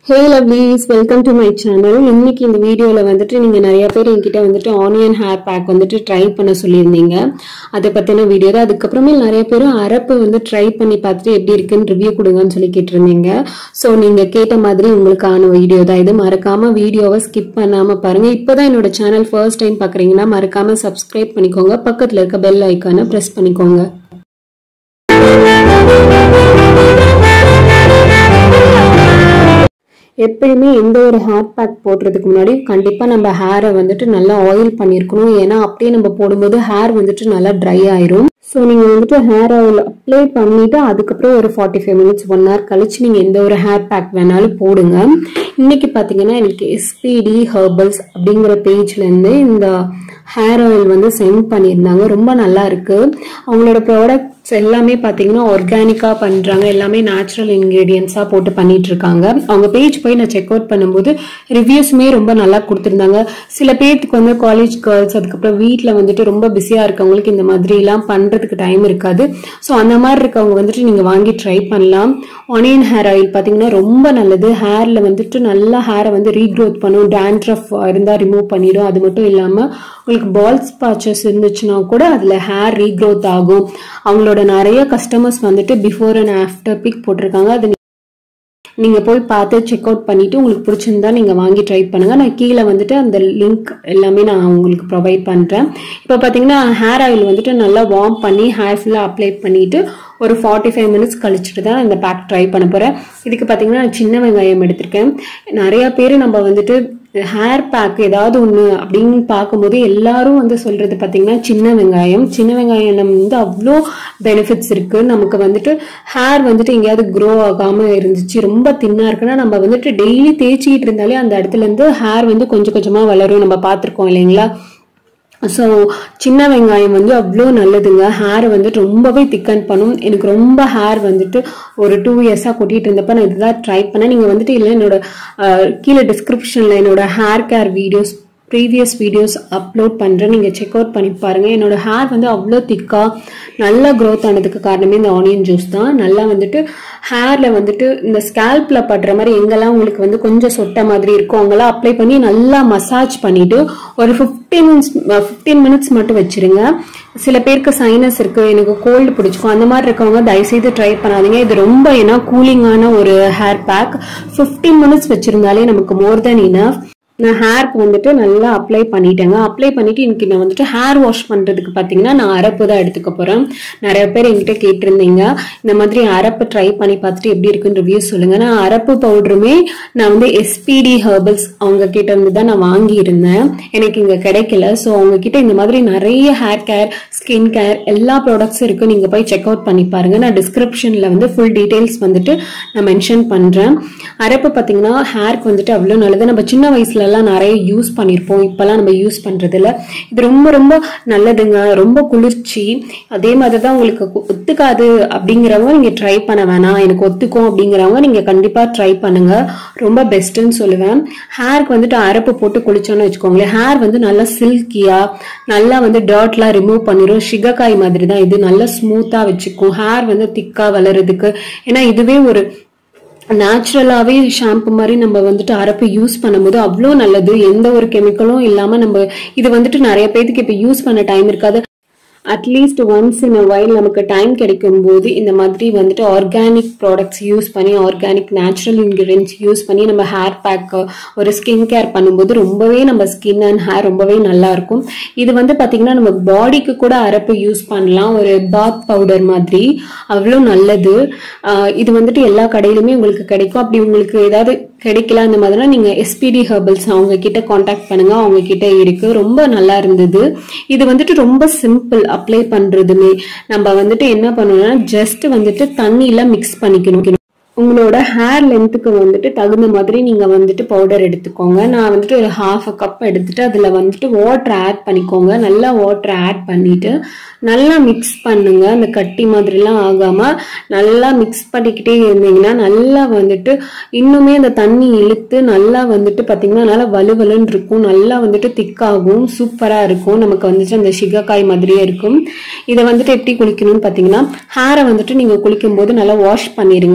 hey lovelies welcome to my channel இன்னைக்கு இந்த வீடியோவில் வந்துட்டு நீங்கள் நிறைய பேர் என்கிட்ட வந்துட்டு ஆனியன் ஹேர் பேக் வந்துட்டு ட்ரை பண்ண சொல்லியிருந்தீங்க அதை பற்றின வீடியோ தான் அதுக்கப்புறமே நிறைய பேர் அரப்பு வந்து ட்ரை பண்ணி பார்த்துட்டு எப்படி இருக்குன்னு ரிவ்யூ கொடுங்கன்னு சொல்லி கேட்டிருந்தீங்க ஸோ நீங்கள் கேட்ட மாதிரி உங்களுக்கான வீடியோ தான் இது மறக்காமல் வீடியோவை ஸ்கிப் பண்ணாமல் பாருங்கள் இப்போ தான் என்னோட சேனல் ஃபர்ஸ்ட் டைம் பார்க்குறீங்கன்னா மறக்காமல் சப்ஸ்கிரைப் பண்ணிக்கோங்க பக்கத்தில் இருக்க பெல் ஐக்கானை ப்ரெஸ் பண்ணிக்கோங்க எப்பயுமே எந்த ஒரு ஹேர் பேக் போடுறதுக்கு முன்னாடி கண்டிப்பாக நம்ம ஹேரை வந்துட்டு நல்லா ஆயில் பண்ணியிருக்கணும் ஏன்னா அப்படியே நம்ம போடும்போது ஹேர் வந்துட்டு நல்லா ட்ரை ஆயிரும் ஸோ நீங்கள் வந்துட்டு ஹேர் ஆயில் அப்ளை பண்ணிவிட்டு அதுக்கப்புறம் ஒரு forty five minutes one hour கழிச்சு நீங்கள் எந்த ஒரு ஹேர் பேக் வேணாலும் போடுங்க இன்னைக்கு பார்த்தீங்கன்னா எனக்கு எஸ்பிடி ஹெர்பல்ஸ் அப்படிங்கிற பேஜ்லேருந்து இந்த ஹேர் ஆயில் வந்து சென்ட் பண்ணியிருந்தாங்க ரொம்ப நல்லா இருக்கு அவங்களோட ப்ராடக்ட்ஸ் எல்லாமே பார்த்தீங்கன்னா ஆர்கானிக்காக பண்ணுறாங்க எல்லாமே நேச்சுரல் இன்க்ரீடியன்ஸாக போட்டு பண்ணிட்டு இருக்காங்க அவங்க பேஜ் போய் நான் செக் அவுட் பண்ணும்போது ரிவ்யூஸுமே ரொம்ப நல்லா கொடுத்துருந்தாங்க சில பேர்த்துக்கு வந்து காலேஜ் கேர்ள்ஸ் அதுக்கப்புறம் வீட்டில் வந்துட்டு ரொம்ப பிஸியாக இருக்கவங்களுக்கு இந்த மாதிரிலாம் பண்ணுறதுக்கு டைம் இருக்காது ஸோ அந்த மாதிரி இருக்கவங்க வந்துட்டு நீங்கள் வாங்கி ட்ரை பண்ணலாம் ஆனியன் ஹேர் ஆயில் பார்த்தீங்கன்னா ரொம்ப நல்லது ஹேரில் வந்துட்டு நல்லா ஹேரை வந்து ரீக்ரோத் பண்ணும் டேண்ட்ரஃப் இருந்தால் ரிமூவ் பண்ணிடும் அது மட்டும் இல்லாமல் உங்களுக்கு பால்ஸ் பாச்சஸ் இருந்துச்சுன்னா கூட அதில் ஹேர் ரீக்ரோத் ஆகும் அவங்களோட நிறைய கஸ்டமர்ஸ் வந்துட்டு பிஃபோர் அண்ட் ஆஃப்டர் பிக் போட்டிருக்காங்க அது நீங்க போய் பார்த்து செக் அவுட் பண்ணிட்டு உங்களுக்கு பிடிச்சிருந்தா நீங்க வாங்கி ட்ரை பண்ணுங்க நான் கீழே வந்துட்டு அந்த லிங்க் எல்லாமே நான் உங்களுக்கு ப்ரொவைட் பண்றேன் இப்போ பாத்தீங்கன்னா ஹேர் ஆயில் வந்துட்டு நல்லா வார்ம் பண்ணி ஹேர் ஃபுல்லாக அப்ளை பண்ணிட்டு ஒரு ஃபார்ட்டி ஃபைவ் மினிட்ஸ் கழிச்சுட்டு தான் இந்த பேக் ட்ரை பண்ண போறேன் இதுக்கு பாத்தீங்கன்னா நான் சின்ன வெங்காயம் எடுத்திருக்கேன் நிறைய பேர் நம்ம வந்துட்டு ஹேர் பேக் ஏதாவது ஒன்று அப்படின்னு பார்க்கும்போது எல்லாரும் வந்து சொல்றது பார்த்தீங்கன்னா சின்ன வெங்காயம் சின்ன வெங்காயம் வந்து அவ்வளோ பெனிஃபிட்ஸ் இருக்கு நமக்கு வந்துட்டு ஹேர் வந்துட்டு எங்கேயாவது க்ரோ ஆகாம இருந்துச்சு ரொம்ப தின்னா இருக்குன்னா நம்ம வந்துட்டு டெய்லி தேய்ச்சிக்கிட்டு இருந்தாலே அந்த இடத்துல இருந்து ஹேர் வந்து கொஞ்சம் கொஞ்சமா வளரும் நம்ம பார்த்துருக்கோம் இல்லைங்களா ஸோ சின்ன வெங்காயம் வந்து அவ்வளோ நல்லதுங்க ஹேர் வந்துட்டு ரொம்பவே திக்கன் பண்ணும் எனக்கு ரொம்ப ஹேர் வந்துட்டு ஒரு டூ இயர்ஸாக கொட்டிட்டு இருந்தப்ப நான் இதுதான் ட்ரை பண்ணேன் நீங்கள் வந்துட்டு இல்லை என்னோட கீழே டிஸ்கிரிப்ஷனில் என்னோட hair care videos previous videos upload பண்ணுறேன் நீங்கள் செக் அவுட் பண்ணி பாருங்கள் என்னோட ஹேர் வந்து அவ்வளோ திக்காக நல்லா க்ரோத் ஆனதுக்கு காரணமே இந்த ஆனியன் ஜூஸ் தான் நல்லா வந்துட்டு ஹேரில் வந்துட்டு இந்த ஸ்கேல்பில் படுற மாதிரி எங்கெல்லாம் உங்களுக்கு வந்து கொஞ்சம் சொட்ட மாதிரி இருக்கும் அவங்களாம் அப்ளை பண்ணி நல்லா மசாஜ் பண்ணிவிட்டு ஒரு ஃபிஃப்டீன் மினிட்ஸ் ஃபிஃப்டீன் மினிட்ஸ் மட்டும் வச்சுருங்க சில பேருக்கு சைனஸ் இருக்கு எனக்கு கோல்டு பிடிச்சிக்கும் அந்த மாதிரி இருக்கவங்க தயவுசெய்து ட்ரை பண்ணாதீங்க இது ரொம்ப ஏன்னா கூலிங்கான ஒரு ஹேர் பேக் ஃபிஃப்டீன் மினிட்ஸ் வச்சிருந்தாலே நமக்கு மோர் தென் இனஃப் நான் ஹேர்க்கு வந்துட்டு நல்லா அப்ளை பண்ணிட்டேங்க அப்ளை பண்ணிட்டு இன்னைக்கு நான் வந்துட்டு ஹேர் வாஷ் பண்ணுறதுக்கு பார்த்தீங்கன்னா நான் அரப்பு தான் எடுத்துக்க போகிறேன் நிறைய பேர் என்கிட்ட கேட்டிருந்தீங்க இந்த மாதிரி அரப்பு ட்ரை பண்ணி பார்த்துட்டு எப்படி இருக்குன்னு ரிவ்யூ சொல்லுங்க நான் அரப்பு பவுடருமே நான் வந்து எஸ்பிடி ஹெர்பல்ஸ் அவங்க கிட்ட இருந்து தான் நான் வாங்கியிருந்தேன் எனக்கு இங்கே கிடைக்கல ஸோ அவங்க கிட்ட இந்த மாதிரி நிறைய ஹேர் கேர் ஸ்கின் கேர் எல்லா ப்ராடக்ட்ஸும் இருக்கு நீங்க போய் செக் அவுட் பண்ணி பாருங்க நான் டிஸ்கிரிப்ஷன்ல வந்து ஃபுல் டீடைல்ஸ் வந்துட்டு நான் மென்ஷன் பண்றேன் அரப்பு பார்த்தீங்கன்னா ஹேர்க்கு வந்துட்டு அவ்வளோ நல்லது நம்ம சின்ன வயசுல எல்லாம் நிறைய யூஸ் பண்ணியிருப்போம் இப்பெல்லாம் நம்ம யூஸ் பண்றது இல்ல இது ரொம்ப ரொம்ப நல்லதுங்க ரொம்ப குளிர்ச்சி அதே மாதிரி தான் உங்களுக்கு ஒத்துக்காது அப்படிங்கிறவங்க நீங்க ட்ரை பண்ண வேணாம் எனக்கு ஒத்துக்கும் அப்படிங்கிறவங்க நீங்க கண்டிப்பா ட்ரை பண்ணுங்க ரொம்ப பெஸ்ட்னு சொல்லுவேன் ஹேருக்கு வந்துட்டு அரப்பு போட்டு குளிச்சோன்னு வச்சுக்கோங்களேன் ஹேர் வந்து நல்லா சில்கியா நல்லா வந்து டர்ட்லாம் ரிமூவ் பண்ணிடும் சிகக்காய் மாதிரி தான் இது நல்லா ஸ்மூத்தா வச்சுக்கும் ஹேர் வந்து திக்கா வளருறதுக்கு ஏன்னா இதுவே ஒரு நேச்சுரலாகவே ஷாம்பு மாதிரி நம்ம வந்துட்டு அரப்பு யூஸ் பண்ணும்போது அவ்வளோ நல்லது எந்த ஒரு கெமிக்கலும் இல்லாமல் நம்ம இது வந்துட்டு நிறைய பேருக்கு இப்போ யூஸ் பண்ண டைம் இருக்காது at least once in a while நமக்கு டைம் கிடைக்கும் போது இந்த மாதிரி வந்துட்டு ஆர்கானிக் ப்ராடக்ட்ஸ் யூஸ் பண்ணி ஆர்கானிக் நேச்சுரல் இன்கிரீடியன்ஸ் யூஸ் பண்ணி நம்ம ஹேர் பேக் ஒரு ஸ்கின் கேர் பண்ணும்போது ரொம்பவே நம்ம ஸ்கின் அண்ட் ஹேர் ரொம்பவே நல்லா இருக்கும் இது வந்து பார்த்தீங்கன்னா நம்ம பாடிக்கு கூட அரப்பு யூஸ் பண்ணலாம் ஒரு பாத் பவுடர் மாதிரி அவ்வளோ நல்லது இது வந்துட்டு எல்லா கடையிலுமே உங்களுக்கு கிடைக்கும் அப்படி உங்களுக்கு ஏதாவது கிடைக்கல அந்த மாதிரினா நீங்க எஸ்பிடி ஹெர்பல்ஸ் அவங்க கிட்ட காண்டாக்ட் பண்ணுங்க அவங்க கிட்ட இருக்கு ரொம்ப நல்லா இருந்தது இது வந்துட்டு ரொம்ப சிம்பிள் அப்ளை பண்றதுமே நம்ம வந்துட்டு என்ன பண்ணணும்னா ஜஸ்ட் வந்துட்டு தண்ணியில மிக்ஸ் பண்ணிக்கணும் உங்களோட ஹேர் லென்த்துக்கு வந்துட்டு தகுந்த மாதிரி நீங்க வந்துட்டு பவுடர் எடுத்துக்கோங்க நான் வந்துட்டு ஒரு ஹாஃப் அ கப் எடுத்துட்டு அதுல வந்துட்டு வாட்டர் ஆட் பண்ணிக்கோங்க நல்லா வாட்டர் ஆட் பண்ணிட்டு நல்லா மிக்ஸ் பண்ணுங்க அந்த கட்டி மாதிரிலாம் ஆகாம நல்லா மிக்ஸ் பண்ணிக்கிட்டே இருந்தீங்கன்னா நல்லா வந்துட்டு இன்னுமே அந்த தண்ணி இழுத்து நல்லா வந்துட்டு பாத்தீங்கன்னா நல்லா வலுவலுன்னு இருக்கும் நல்லா வந்துட்டு திக்காகும் சூப்பரா இருக்கும் நமக்கு வந்துட்டு அந்த சிகக்காய் மாதிரியே இருக்கும் இதை வந்துட்டு எப்படி குளிக்கணும்னு பாத்தீங்கன்னா ஹேரை வந்துட்டு நீங்க குளிக்கும் போது நல்லா வாஷ் பண்ணிருங்க நீங்க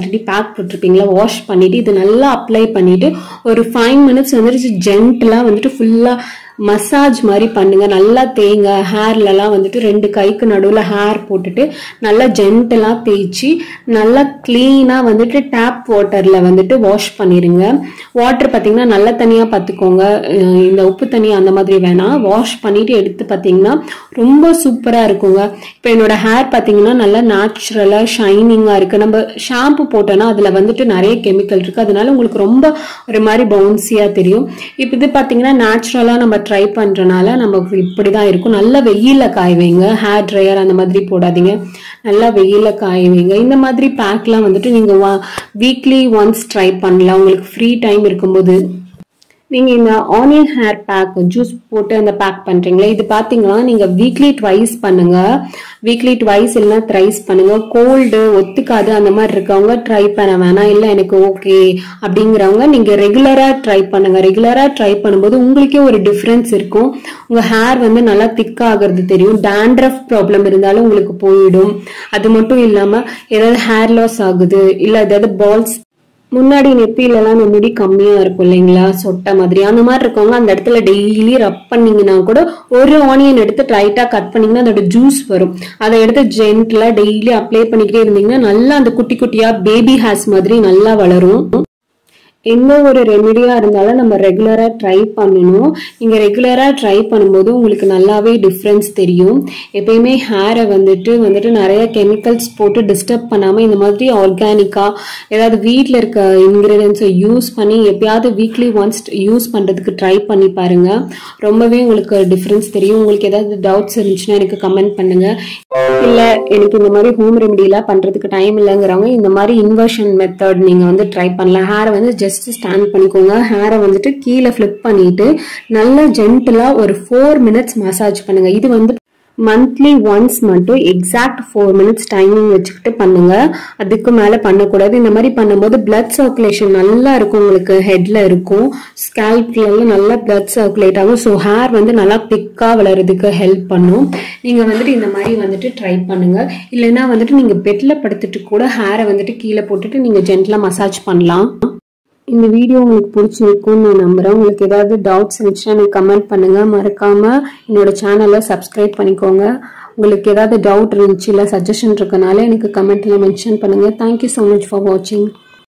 ஆல்ரெடி பேக் போட்டிருப்பீங்களா வாஷ் பண்ணிட்டு இது நல்லா அப்ளை பண்ணிட்டு ஒரு ஃபைவ் மினிட்ஸ் வந்துட்டு ஜென்டலாக வந்துட்டு ஃபுல்லாக மசாஜ் மாதிரி பண்ணுங்க நல்லா தேங்க ஹேர்லலாம் வந்துட்டு ரெண்டு கைக்கு நடுவில் ஹேர் போட்டுட்டு நல்லா ஜென்டலாக தேய்ச்சி நல்லா க்ளீனாக வந்துட்டு டேப் வாட்டரில் வந்துட்டு வாஷ் பண்ணிடுங்க வாட்டர் பார்த்தீங்கன்னா நல்ல தண்ணியாக பார்த்துக்கோங்க அஹ் இந்த உப்பு தண்ணி அந்த மாதிரி வேணாம் வாஷ் பண்ணிட்டு எடுத்து பார்த்தீங்கன்னா ரொம்ப சூப்பராக இருக்குங்க இப்போ என்னோட ஹேர் பார்த்தீங்கன்னா நல்லா நேச்சுரலாக ஷைனிங்காக இருக்குது நம்ம ஷாம்பு போட்டோன்னா அதில் வந்துட்டு நிறைய கெமிக்கல் இருக்குது அதனால உங்களுக்கு ரொம்ப ஒரு மாதிரி பவுன்சியாக தெரியும் இப்போ இது பார்த்தீங்கன்னா நேச்சுரலாக நம்ம ட்ரை பண்ணுறனால நமக்கு இப்படி தான் இருக்கும் நல்லா வெயிலில் காய வைங்க ஹேர் ட்ரையர் அந்த மாதிரி போடாதீங்க நல்லா வெயிலில் காய வைங்க இந்த மாதிரி பேக்லாம் வந்துட்டு நீங்கள் வீக்லி ஒன்ஸ் ட்ரை பண்ணலாம் உங்களுக்கு ஃப்ரீ டைம் இருக்கும்போது நீங்கள் இந்த ஆனியன் ஹேர் பேக் ஜூஸ் போட்டு அந்த பேக் பண்ணுறீங்களா இது பார்த்தீங்கன்னா நீங்கள் வீக்லி ட்வைஸ் பண்ணுங்க வீக்லி ட்வைஸ் இல்லைன்னா த்ரைஸ் பண்ணுங்க கோல்டு ஒத்துக்காது அந்த மாதிரி இருக்கவங்க ட்ரை பண்ண வேணாம் இல்லை எனக்கு ஓகே அப்படிங்கிறவங்க நீங்கள் ரெகுலராக ட்ரை பண்ணுங்க ரெகுலராக ட்ரை பண்ணும்போது உங்களுக்கே ஒரு டிஃப்ரென்ஸ் இருக்கும் உங்கள் ஹேர் வந்து நல்லா திக்காகிறது தெரியும் டேண்ட்ரஃப் ப்ராப்ளம் இருந்தாலும் உங்களுக்கு போயிடும் அது மட்டும் இல்லாமல் ஏதாவது ஹேர் லாஸ் ஆகுது இல்லை ஏதாவது பால்ஸ் முன்னாடி நெத்தியிலலாம் அந்த முடி கம்மியா இருக்கும் இல்லைங்களா சொட்டை மாதிரி அந்த மாதிரி இருக்கவங்க அந்த இடத்துல டெய்லி ரப் பண்ணீங்கன்னா கூட ஒரு ஆனியன் எடுத்து டைட்டா கட் பண்ணீங்கன்னா அதோட ஜூஸ் வரும் அதை எடுத்து ஜென்ட்ல டெய்லி அப்ளை பண்ணிக்கிட்டே இருந்தீங்கன்னா நல்லா அந்த குட்டி குட்டியா பேபி ஹேர்ஸ் மாதிரி நல்லா வளரும் எந்த ஒரு ரெமெடியா இருந்தாலும் நம்ம ரெகுலரா ட்ரை பண்ணணும் நீங்க ரெகுலரா ட்ரை பண்ணும்போது உங்களுக்கு நல்லாவே டிஃப்ரென்ஸ் தெரியும் எப்பயுமே ஹேரை வந்துட்டு வந்துட்டு நிறைய கெமிக்கல்ஸ் போட்டு டிஸ்டர்ப் பண்ணாம இந்த மாதிரி ஆர்கானிக்கா ஏதாவது வீட்டில் இருக்க இன்கிரீடியன்ஸை யூஸ் பண்ணி எப்பயாவது வீக்லி ஒன்ஸ் யூஸ் பண்றதுக்கு ட்ரை பண்ணி பாருங்க ரொம்பவே உங்களுக்கு டிஃப்ரென்ஸ் தெரியும் உங்களுக்கு ஏதாவது டவுட்ஸ் இருந்துச்சுன்னா எனக்கு கமெண்ட் பண்ணுங்க இல்ல எனக்கு இந்த மாதிரி ஹோம் ரெமெடிலாம் பண்றதுக்கு டைம் இல்லைங்கிறவங்க இந்த மாதிரி இன்வர்ஷன் மெத்தட் நீங்க வந்து ட்ரை பண்ணலாம் ஹேரை வந்து ஜஸ்ட் ஸ்டாண்ட் பண்ணிக்கோங்க ஹேரை வந்துட்டு கீழே ஃபிளிப் பண்ணிட்டு நல்லா ஜென்டலா ஒரு ஃபோர் மினிட்ஸ் மசாஜ் பண்ணுங்க இது வந்து மந்த்லி ஒன்ஸ் மட்டும் எக்ஸாக்ட் ஃபோர் மினிட்ஸ் டைமிங் வச்சுக்கிட்டு பண்ணுங்க அதுக்கு மேல பண்ணக்கூடாது இந்த மாதிரி பண்ணும்போது பிளட் சர்க்குலேஷன் நல்லா இருக்கும் உங்களுக்கு ஹெட்ல இருக்கும் ஸ்கேல்ப்ல எல்லாம் நல்லா பிளட் சர்க்குலேட் ஆகும் ஸோ ஹேர் வந்து நல்லா திக்கா வளர்றதுக்கு ஹெல்ப் பண்ணும் நீங்க வந்துட்டு இந்த மாதிரி வந்துட்டு ட்ரை பண்ணுங்க இல்லைன்னா வந்துட்டு நீங்க பெட்ல படுத்துட்டு கூட ஹேரை வந்துட்டு கீழே போட்டுட்டு நீங்க ஜென்டலா மசாஜ் பண்ணலாம் இந்த வீடியோ உங்களுக்கு பிடிச்சிருக்கும்னு நான் நம்புறேன் உங்களுக்கு ஏதாவது டவுட்ஸ் இருந்துச்சுன்னா எனக்கு கமெண்ட் பண்ணுங்க மறக்காம என்னோட சேனலை சப்ஸ்கிரைப் பண்ணிக்கோங்க உங்களுக்கு ஏதாவது டவுட் இருந்துச்சு இல்லை சஜஷன் இருக்கனால எனக்கு கமெண்ட்ல மென்ஷன் பண்ணுங்க தேங்க்யூ ஸோ மச் ஃபார் வாட்சிங்